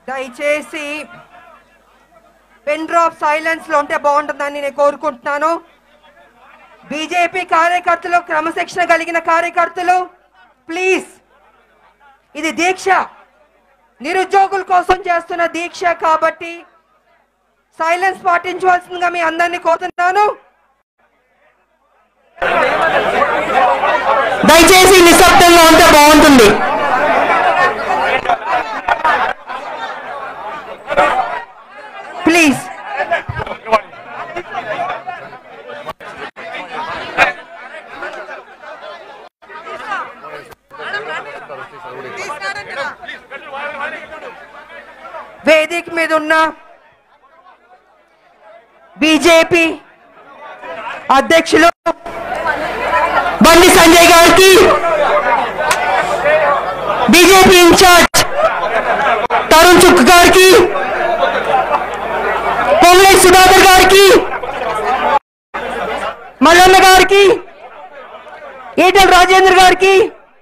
దయచేసి pen drop silence లో ఉంటే బాగుంటుందని నేను కోరుకుంటున్నాను బీజేపీ కార్యకర్తలు క్రమశిక్షణ కలిగిన కార్యకర్తలు ప్లీజ్ ఇది దీక్ష నిరుద్యోగుల కోసం చేస్తున్న దీక్ష కాబట్టి సైలెన్స్ పాటించవలసిందిగా మీ అందరినీ కోరుతున్నాను దయచేసి నిశ్శబ్దంగా ఉంటే బాగుంటుంది ప్లీజ్ వేదిక మీద ఉన్న బీజేపీ అధ్యక్షులు బండి సంజయ్ గారికి బీజేపీ ఇన్ఛార్జ్ తరుణ్ చుక్ గారికి పొంగులేటి సుధాకర్ గారికి మల్లన్న గారికి ఈటల రాజేంద్ర గారికి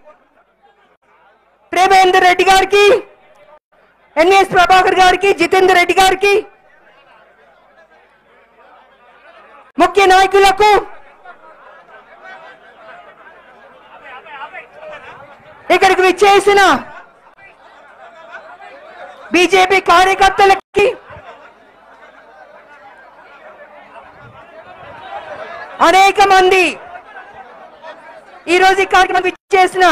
ప్రేమేందర్ రెడ్డి గారికి ఎన్ఎస్ ప్రభాకర్ గారికి జితేందర్ రెడ్డి గారికి ముఖ్య నాయకులకు ఇక్కడికి విచ్చేసిన బీజేపీ కార్యకర్తలకి అనేక మంది ఈరోజు ఈ కార్యక్రమం విచ్చేసిన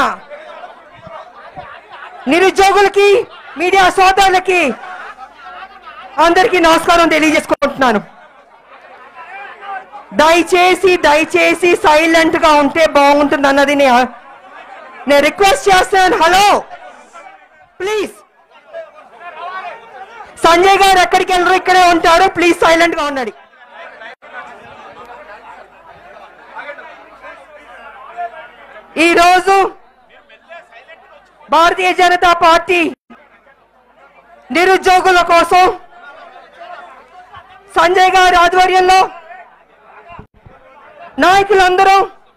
నిరుద్యోగులకి మీడియా సోదరులకి అందరికీ నమస్కారం తెలియజేసుకుంటున్నాను దయచేసి దయచేసి సైలెంట్ గా ఉంటే బాగుంటుంది అన్నది నే- నేను రిక్వెస్ట్ చేస్తున్నాను హలో ప్లీజ్ సంజయ్ గారు ఎక్కడికి వెళ్ళరు ఇక్కడే ఉంటారు ప్లీజ్ సైలెంట్ గా ఉండండి ఈరోజు భారతీయ జనతా పార్టీ నిరుద్యోగుల కోసం సంజయ్ గారి ఆధ్వర్యంలో నాయకులందరూ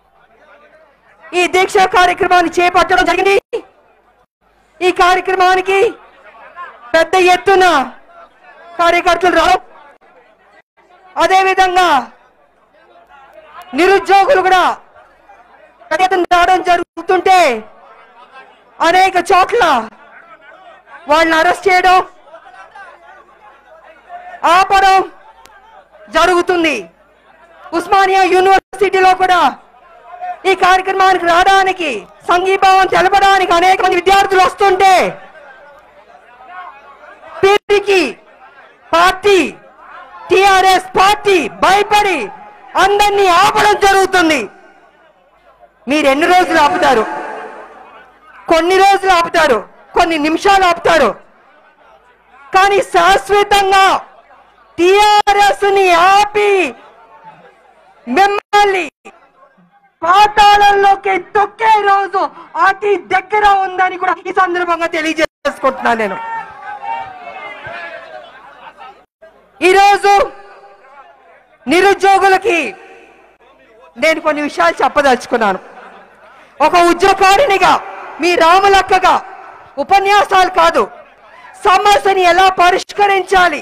ఈ దీక్ష కార్యక్రమాన్ని చేపట్టడం జరిగింది ఈ కార్యక్రమానికి పెద్ద ఎత్తున కార్యకర్తలు రావడం అదేవిధంగా నిరుద్యోగులు కూడా పెద్ద ఎత్తున రావడం జరుగుతుంటే అనేక చోట్ల వాళ్ళని అరెస్ట్ చేయడం ఆపడం జరుగుతుంది ఉస్మానియా యూనివర్సిటీలో కూడా ఈ కార్యక్రమానికి రావడానికి సంఘీభావం తెలపడానికి అనేక మంది విద్యార్థులు వస్తుంటే పీరికి పార్టీ టిఆర్ఎస్ పార్టీ భయపడి అందరినీ ఆపడం జరుగుతుంది మీరు ఎన్ని రోజులు ఆపుతారు కొన్ని రోజులు ఆపుతారు కొన్ని నిమిషాలు ఆపుతారు కానీ శాశ్వతంగా టిఆర్ఎస్ ని ఆపి మిమ్మల్ని పాతాళంలోకి తొక్కే రోజు అతి దగ్గర ఉందని కూడా ఈ సందర్భంగా తెలియజేసుకుంటున్నాను నేను ఈరోజు నిరుద్యోగులకి నేను కొన్ని విషయాలు చెప్పదలుచుకున్నాను ఒక ఉద్యోగారినిగా మీ రాములక్కగా ఉపన్యాసాలు కాదు సమస్యని ఎలా పరిష్కరించాలి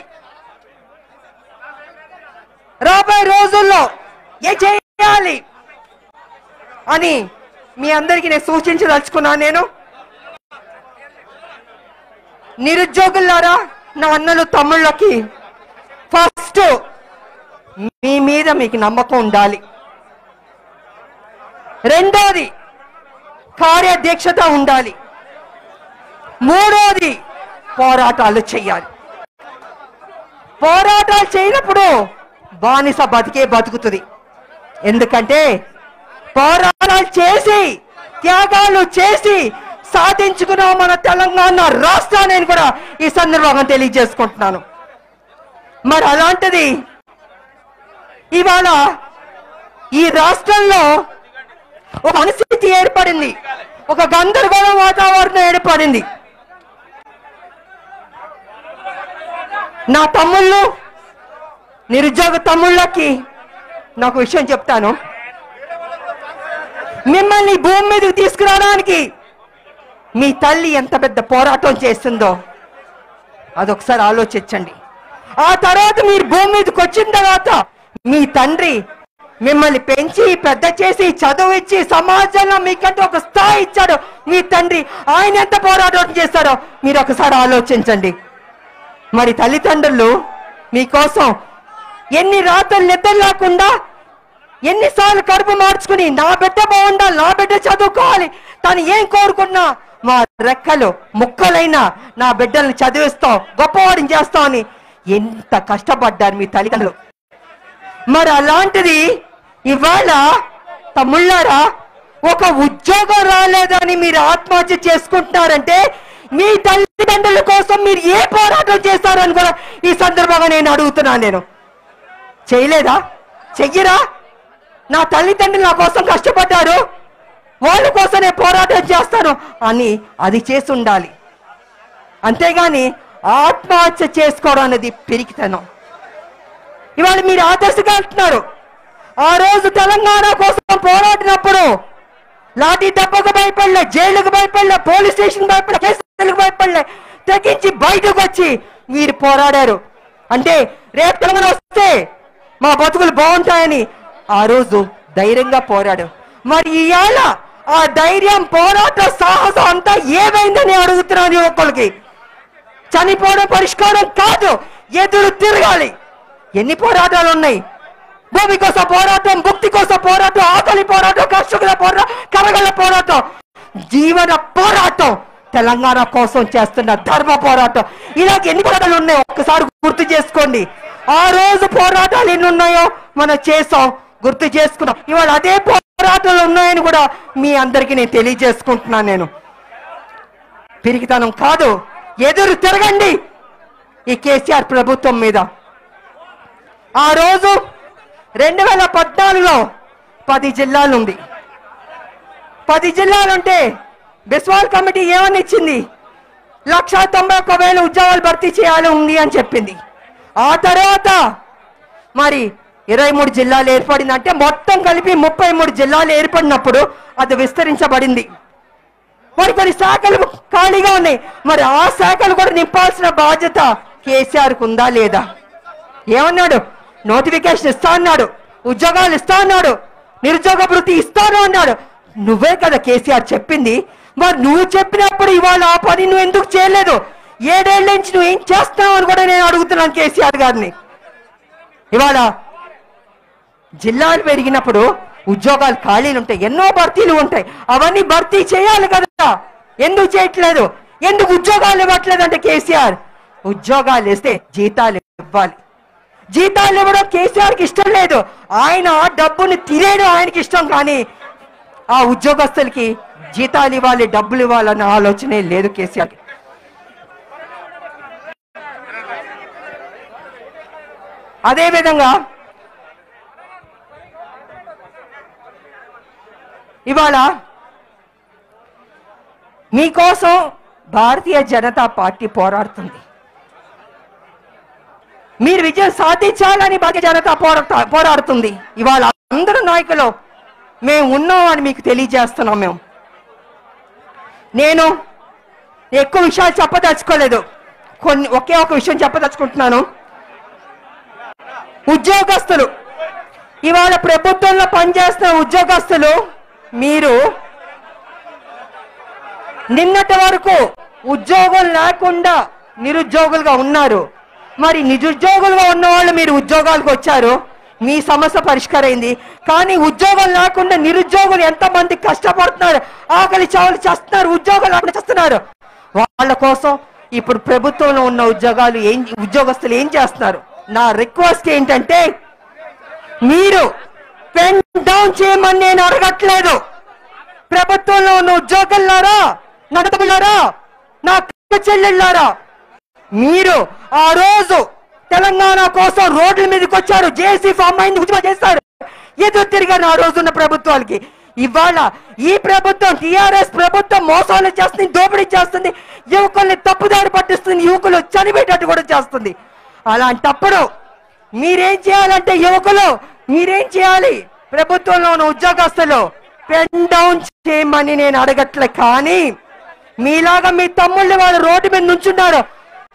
రాబోయే రోజుల్లో ఏ చేయాలి అని మీ అందరికీ నేను సూచించదలుచుకున్నాను నేను నిరుద్యోగులారా నా అన్నలు తమ్ముళ్ళకి ఫస్ట్ మీ మీద మీకు నమ్మకం ఉండాలి రెండోది కార్యదీక్షత ఉండాలి మూడోది పోరాటాలు చేయాలి పోరాటాలు చేయనప్పుడు బానిస బతికే బతుకుతుంది ఎందుకంటే పోరాటాలు చేసి త్యాగాలు చేసి సాధించుకున్న మన తెలంగాణ రాష్ట్రాన్ని నేను కూడా ఈ సందర్భంగా తెలియజేసుకుంటున్నాను మరి అలాంటిది ఇవాళ ఈ రాష్ట్రంలో ఒక పరిస్థితి ఏర్పడింది ఒక గందరగోళ వాతావరణం ఏర్పడింది నా తమ్ముళ్ళు నిరుద్యోగ తమ్ముళ్ళకి నాకు విషయం చెప్తాను మిమ్మల్ని భూమి మీదకి తీసుకురావడానికి మీ తల్లి ఎంత పెద్ద పోరాటం చేస్తుందో అదొకసారి ఆలోచించండి ఆ తర్వాత మీరు భూమి మీదకి వచ్చిన తర్వాత మీ తండ్రి మిమ్మల్ని పెంచి పెద్ద చేసి చదువు ఇచ్చి సమాజంలో మీకంటే ఒక స్థాయి ఇచ్చాడు మీ తండ్రి ఆయన ఎంత పోరాటం చేశాడో మీరు ఒకసారి ఆలోచించండి మరి తల్లిదండ్రులు మీకోసం ఎన్ని రాత్రులు నిద్ర లేకుండా ఎన్నిసార్లు కడుపు మార్చుకుని నా బిడ్డ బాగుండాలి నా బిడ్డ చదువుకోవాలి తను ఏం కోరుకున్నా మా రెక్కలు ముక్కలైనా నా బిడ్డల్ని చదివిస్తాం గొప్పవాడిని చేస్తాం అని ఎంత కష్టపడ్డారు మీ తల్లిదండ్రులు మరి అలాంటిది ఇవాళ తమ్ముళ్ళారా ఒక ఉద్యోగం రాలేదని మీరు ఆత్మహత్య చేసుకుంటున్నారంటే మీ తల్లిదండ్రుల కోసం మీరు ఏ పోరాటం చేస్తారని కూడా ఈ సందర్భంగా నేను అడుగుతున్నాను నేను చేయలేదా చెయ్యరా నా తల్లిదండ్రులు నా కోసం కష్టపడ్డారు వాళ్ళ కోసం నేను పోరాటం చేస్తాను అని అది చేసి ఉండాలి అంతేగాని ఆత్మహత్య చేసుకోవడం అనేది పెరిగితనం ఇవాళ మీరు ఆదర్శగా అంటున్నారు ఆ రోజు తెలంగాణ కోసం పోరాడినప్పుడు లాఠీ దెబ్బకు భయపడలే జైలుకు భయపడలే పోలీస్ స్టేషన్ భయపడలే కేసులకు భయపడలే తెగించి బయటకు వచ్చి మీరు పోరాడారు అంటే రేపు తెలంగాణ వస్తే మా బతుకులు బాగుంటాయని ఆ రోజు ధైర్యంగా పోరాడు మరి ఇవాళ ఆ ధైర్యం పోరాట సాహసం అంతా ఏమైందని అడుగుతున్నాను యువకులకి చనిపోవడం పరిష్కారం కాదు ఎదురు తిరగాలి ఎన్ని పోరాటాలు ఉన్నాయి భూమి కోసం పోరాటం ముక్తి కోసం పోరాటం ఆకలి పోరాటం కర్షకుల పోరాటం కరగల పోరాటం జీవన పోరాటం తెలంగాణ కోసం చేస్తున్న ధర్మ పోరాటం ఇలాగ ఎన్ని పోరాటాలు ఉన్నాయో ఒక్కసారి గుర్తు చేసుకోండి ఆ రోజు పోరాటాలు ఎన్ని ఉన్నాయో మనం చేసాం గుర్తు చేసుకున్నాం ఇవాళ అదే పోరాటాలు ఉన్నాయని కూడా మీ అందరికీ నేను తెలియజేసుకుంటున్నాను నేను పిరికితనం కాదు ఎదురు తిరగండి ఈ కేసీఆర్ ప్రభుత్వం మీద ఆ రోజు రెండు వేల పద్నాలుగులో పది జిల్లాలు ఉంది పది జిల్లాలుంటే బిస్వాల్ కమిటీ ఏమని ఇచ్చింది లక్ష తొంభై ఒక్క వేల ఉద్యోగాలు భర్తీ చేయాలి ఉంది అని చెప్పింది ఆ తర్వాత మరి ఇరవై మూడు జిల్లాలు ఏర్పడిందంటే మొత్తం కలిపి ముప్పై మూడు జిల్లాలు ఏర్పడినప్పుడు అది విస్తరించబడింది మరి కొన్ని శాఖలు ఖాళీగా ఉన్నాయి మరి ఆ శాఖలు కూడా నింపాల్సిన బాధ్యత కేసీఆర్ కు ఉందా లేదా ఏమన్నాడు నోటిఫికేషన్ ఇస్తా అన్నాడు ఉద్యోగాలు ఇస్తా అన్నాడు నిరుద్యోగ వృత్తి ఇస్తాను అన్నాడు నువ్వే కదా కేసీఆర్ చెప్పింది మరి నువ్వు చెప్పినప్పుడు ఇవాళ ఆ పని నువ్వు ఎందుకు చేయలేదు ఏడేళ్ల నుంచి నువ్వు ఏం చేస్తున్నావు అని కూడా నేను అడుగుతున్నాను కేసీఆర్ గారిని ఇవాళ జిల్లాలు పెరిగినప్పుడు ఉద్యోగాలు ఖాళీలు ఉంటాయి ఎన్నో భర్తీలు ఉంటాయి అవన్నీ భర్తీ చేయాలి కదా ఎందుకు చేయట్లేదు ఎందుకు ఉద్యోగాలు ఇవ్వట్లేదు అంటే కేసీఆర్ ఉద్యోగాలు ఇస్తే జీతాలు ఇవ్వాలి జీతాలు ఇవ్వడం కేసీఆర్కి ఇష్టం లేదు ఆయన డబ్బుని తినేయడం ఆయనకి ఇష్టం కానీ ఆ ఉద్యోగస్తులకి జీతాలు ఇవ్వాలి డబ్బులు ఇవ్వాలన్న ఆలోచనే లేదు కేసీఆర్కి అదేవిధంగా ఇవాళ మీకోసం భారతీయ జనతా పార్టీ పోరాడుతుంది మీరు విజయం సాధించాలని భారతీయ జనతా పోరాట పోరాడుతుంది ఇవాళ అందరూ నాయకులు మేము ఉన్నాం అని మీకు తెలియజేస్తున్నాం మేము నేను ఎక్కువ విషయాలు చెప్పదలుచుకోలేదు కొన్ని ఒకే ఒక విషయం చెప్పదలుచుకుంటున్నాను ఉద్యోగస్తులు ఇవాళ ప్రభుత్వంలో పనిచేస్తున్న ఉద్యోగస్తులు మీరు నిన్నటి వరకు ఉద్యోగం లేకుండా నిరుద్యోగులుగా ఉన్నారు మరి నిరుద్యోగులుగా ఉన్న వాళ్ళు మీరు ఉద్యోగాలకు వచ్చారు మీ సమస్య పరిష్కారైంది కానీ ఉద్యోగం లేకుండా నిరుద్యోగులు ఎంతమంది కష్టపడుతున్నారు ఆకలి చావులు చేస్తున్నారు ఉద్యోగాలు లేకుండా చేస్తున్నారు వాళ్ళ కోసం ఇప్పుడు ప్రభుత్వంలో ఉన్న ఉద్యోగాలు ఏం ఉద్యోగస్తులు ఏం చేస్తున్నారు నా రిక్వెస్ట్ ఏంటంటే మీరు పెన్ డౌన్ చేయమని నేను అడగట్లేదు ప్రభుత్వంలో ఉన్న ఉద్యోగులారా నడతలారా నా అక్క చెల్లెళ్ళారా మీరు ఆ రోజు తెలంగాణ కోసం రోడ్ల మీదకి వచ్చారు జేసీ ఫామ్ అయింది ఉద్యమం చేస్తారు ఎదురు తిరిగారు ఆ రోజున్న ప్రభుత్వాలకి ఇవాళ ఈ ప్రభుత్వం టిఆర్ఎస్ ప్రభుత్వం మోసాలు చేస్తుంది దోపిడీ చేస్తుంది యువకుల్ని తప్పుదారి పట్టిస్తుంది యువకులు చనిపోయేటట్టు కూడా చేస్తుంది అలాంటప్పుడు మీరేం చేయాలంటే యువకులు మీరేం చేయాలి ప్రభుత్వంలో ఉన్న ఉద్యోగస్తులు పెన్ డౌన్ చేయమని నేను అడగట్లే కానీ మీలాగా మీ తమ్ముళ్ళు వాళ్ళు రోడ్డు మీద నుంచున్నారు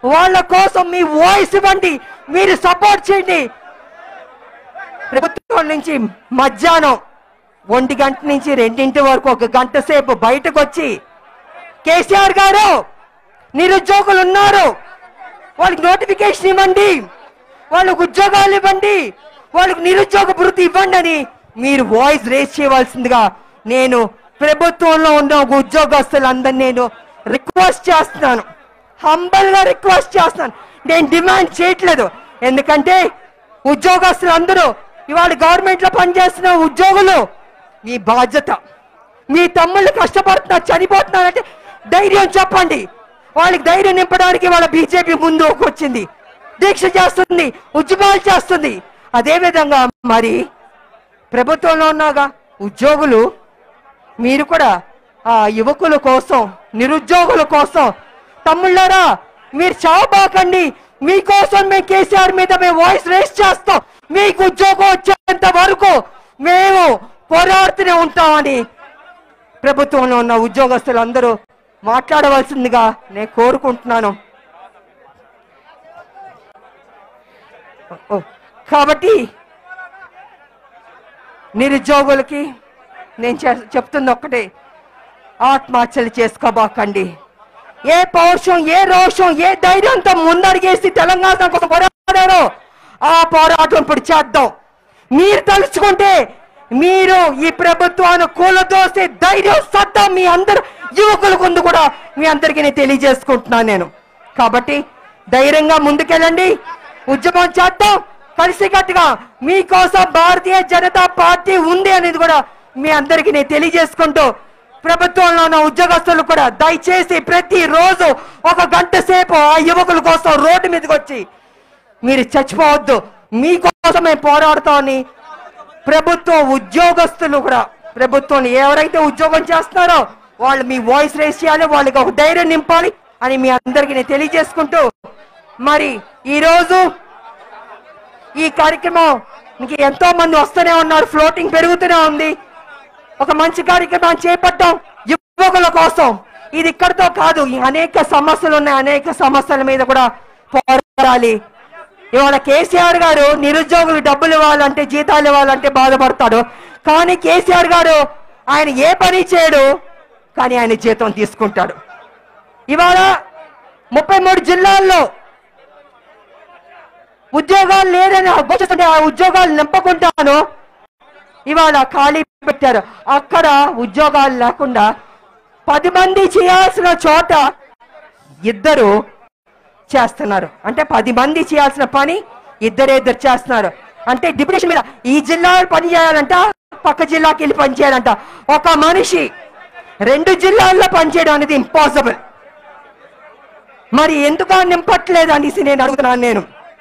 వాళ్ళ కోసం మీ వాయిస్ ఇవ్వండి మీరు సపోర్ట్ చేయండి ప్రభుత్వం నుంచి మధ్యాహ్నం ఒంటి గంట నుంచి రెండింటి వరకు ఒక గంట సేపు బయటకు వచ్చి కేసీఆర్ గారు నిరుద్యోగులు ఉన్నారు వాళ్ళకి నోటిఫికేషన్ ఇవ్వండి వాళ్ళకు ఉద్యోగాలు ఇవ్వండి వాళ్ళకి నిరుద్యోగ భృతి ఇవ్వండి అని మీరు వాయిస్ రేస్ చేయవలసిందిగా నేను ప్రభుత్వంలో ఉన్న ఒక ఉద్యోగస్తులందరినీ నేను రిక్వెస్ట్ చేస్తున్నాను హంబల్ గా రిక్వెస్ట్ చేస్తున్నాను నేను డిమాండ్ చేయట్లేదు ఎందుకంటే ఉద్యోగస్తులందరూ ఇవాళ గవర్నమెంట్ లో పనిచేస్తున్న ఉద్యోగులు మీ బాధ్యత మీ తమ్ముళ్ళు కష్టపడుతున్నారు చనిపోతున్నారంటే ధైర్యం చెప్పండి వాళ్ళకి ధైర్యం నింపడానికి వాళ్ళ బీజేపీ ముందు వచ్చింది దీక్ష చేస్తుంది ఉద్యమాలు చేస్తుంది అదే విధంగా మరి ప్రభుత్వంలో ఉన్నాగా ఉద్యోగులు మీరు కూడా ఆ యువకుల కోసం నిరుద్యోగుల కోసం తమ్ముళ్ళారా మీరు చావబాకండి మీకోసం మేము కేసీఆర్ మీద మేము వాయిస్ రేస్ చేస్తాం మీకు ఉద్యోగం వచ్చేంత వరకు మేము పోరాడుతూనే ఉంటామని ప్రభుత్వంలో ఉన్న ఉద్యోగస్తులందరూ మాట్లాడవలసిందిగా నేను కోరుకుంటున్నాను ఓ, కాబట్టి నిరుద్యోగులకి నేను చే- చెప్తుంది ఒక్కటే ఆత్మహత్యలు చేసుకోబాకండి ఏ పౌరుషం ఏ రోషం ఏ ధైర్యంతో ముందడిగేసి తెలంగాణ కోసం పోరాడారో ఆ పోరాటం ఇప్పుడు చేద్దాం మీరు తలుచుకుంటే మీరు ఈ ప్రభుత్వాన్ని కూలదోసే ధైర్యం సత్తా మీ అందరు యువకులకు ఉంది కూడా మీ అందరికీ నేను తెలియజేసుకుంటున్నాను నేను కాబట్టి ధైర్యంగా ముందుకెళ్ళండి ఉద్యమం చేద్దాం కలిసికట్టుగా మీకోసం భారతీయ జనతా పార్టీ ఉంది అనేది కూడా మీ అందరికీ నేను తెలియజేసుకుంటూ ప్రభుత్వంలో ఉన్న ఉద్యోగస్తులు కూడా దయచేసి ప్రతి రోజు ఒక గంట సేపు ఆ యువకుల కోసం రోడ్డు మీదకి వచ్చి మీరు చచ్చిపోవద్దు మీకోసమే పోరాడుతామని ప్రభుత్వ ఉద్యోగస్తులు కూడా ప్రభుత్వం ఎవరైతే ఉద్యోగం చేస్తున్నారో వాళ్ళు మీ వాయిస్ రేస్ చేయాలి వాళ్ళకి ఒక ధైర్యం నింపాలి అని మీ అందరికీ నేను తెలియజేసుకుంటూ మరి ఈరోజు ఈ కార్యక్రమం ఇంక ఎంతో మంది వస్తూనే ఉన్నారు ఫ్లోటింగ్ పెరుగుతూనే ఉంది ఒక మంచి కార్యక్రమాన్ని చేపట్టాం యువకుల కోసం ఇది ఇక్కడితో కాదు ఈ అనేక సమస్యలు ఉన్నాయి అనేక సమస్యల మీద కూడా పోరాడాలి ఇవాళ కేసీఆర్ గారు నిరుద్యోగులు డబ్బులు ఇవ్వాలంటే జీతాలు ఇవ్వాలంటే బాధపడతాడు కానీ కేసీఆర్ గారు ఆయన ఏ పని చేయడు కానీ ఆయన జీతం తీసుకుంటాడు ఇవాళ ముప్పై మూడు జిల్లాల్లో ఉద్యోగాలు లేదని వచ్చేస్తుంటే ఆ ఉద్యోగాలు నింపకుంటాను ఇవాళ ఖాళీ పెట్టారు అక్కడ ఉద్యోగాలు లేకుండా పది మంది చేయాల్సిన చోట ఇద్దరు చేస్తున్నారు అంటే పది మంది చేయాల్సిన పని ఇద్దరే ఇద్దరు చేస్తున్నారు అంటే డిప్యూటేషన్ మీద ఈ జిల్లా పని చేయాలంట పక్క జిల్లాకి వెళ్ళి పని చేయాలంట ఒక మనిషి రెండు జిల్లాల్లో పనిచేయడం అనేది ఇంపాసిబుల్ మరి ఎందుకు నింపట్లేదు అనేసి నేను అడుగుతున్నాను నేను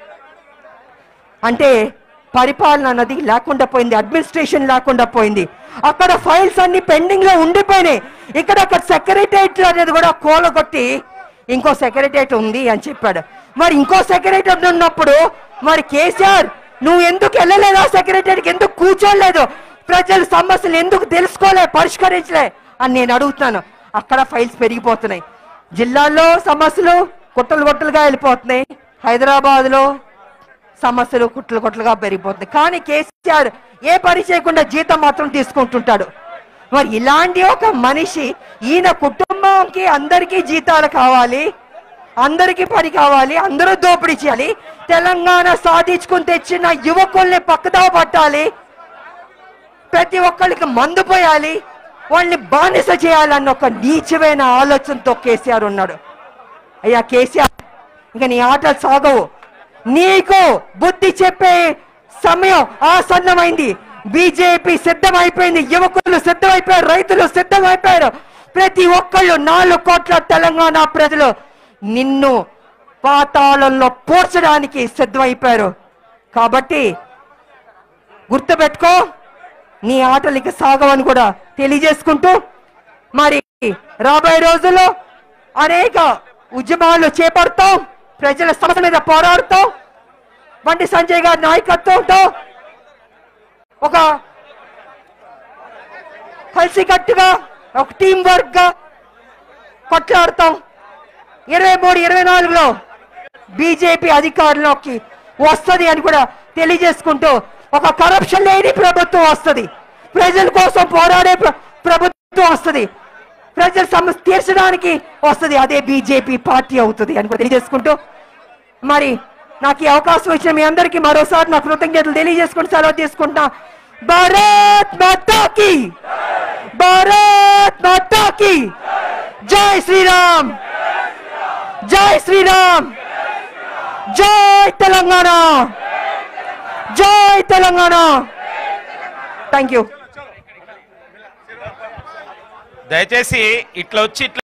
అంటే పరిపాలన అన్నది లేకుండా పోయింది అడ్మినిస్ట్రేషన్ లేకుండా పోయింది అక్కడ ఫైల్స్ అన్ని పెండింగ్ లో ఉండిపోయినాయి ఇక్కడ అక్కడ సెక్రటరియట్ అనేది కూడా కూలగొట్టి ఇంకో సెక్రటరియట్ ఉంది అని చెప్పాడు మరి ఇంకో సెక్రటరియట్ ఉన్నప్పుడు మరి కేసీఆర్ నువ్వు ఎందుకు వెళ్ళలేదా సెక్రటరీకి ఎందుకు కూర్చోలేదు ప్రజల సమస్యలు ఎందుకు తెలుసుకోలే పరిష్కరించలే అని నేను అడుగుతున్నాను అక్కడ ఫైల్స్ పెరిగిపోతున్నాయి జిల్లాల్లో సమస్యలు గుట్టలు గుట్టలుగా వెళ్ళిపోతున్నాయి హైదరాబాద్ లో సమస్యలు కుట్లు కుట్లుగా పెరిగిపోతుంది కానీ కేసీఆర్ ఏ పని చేయకుండా జీతం మాత్రం తీసుకుంటుంటాడు మరి ఇలాంటి ఒక మనిషి ఈయన కుటుంబంకి అందరికీ జీతాలు కావాలి అందరికీ పని కావాలి అందరూ దోపిడీ చేయాలి తెలంగాణ సాధించుకుని తెచ్చిన యువకుల్ని పక్కదావ పట్టాలి ప్రతి ఒక్కరికి మందు పోయాలి వాళ్ళని బానిస చేయాలన్న ఒక నీచమైన ఆలోచనతో కేసీఆర్ ఉన్నాడు అయ్యా కేసీఆర్ ఇంకా నీ ఆటలు సాగవు నీకు బుద్ధి చెప్పే సమయం ఆసన్నమైంది బీజేపీ సిద్ధమైపోయింది యువకులు సిద్ధమైపోయారు రైతులు సిద్ధమైపోయారు ప్రతి ఒక్కళ్ళు నాలుగు కోట్ల తెలంగాణ ప్రజలు నిన్ను పాతాళంలో పోర్చడానికి సిద్ధమైపోయారు కాబట్టి గుర్తుపెట్టుకో నీ ఆటలు ఇక సాగవని కూడా తెలియజేసుకుంటూ మరి రాబోయే రోజుల్లో అనేక ఉద్యమాలు చేపడతాం ప్రజల సమస్య మీద పోరాడుతాం బండి సంజయ్ గారి నాయకత్వంతో ఒక కలిసికట్టుగా ఒక టీం వర్క్ గా కొట్లాడతాం ఇరవై మూడు ఇరవై నాలుగులో బీజేపీ అధికారంలోకి వస్తది అని కూడా తెలియజేసుకుంటూ ఒక కరప్షన్ లేని ప్రభుత్వం వస్తది ప్రజల కోసం పోరాడే ప్ర- ప్రభుత్వం వస్తది ప్రజల సమస్య తీర్చడానికి వస్తది అదే బీజేపీ పార్టీ అవుతుంది అని కూడా తెలియజేసుకుంటూ మరి నాకు ఈ అవకాశం ఇచ్చిన మీ అందరికీ మరోసారి నా కృతజ్ఞతలు తెలియజేసుకుంటూ సెలవు తీసుకుంటా భారత్ మాతాకి భారత్ మాతాకి జై శ్రీరామ్ జై శ్రీరామ్ జై తెలంగాణ జై తెలంగాణ థ్యాంక్ యూ దయచేసి ఇట్లా వచ్చి ఇట్లా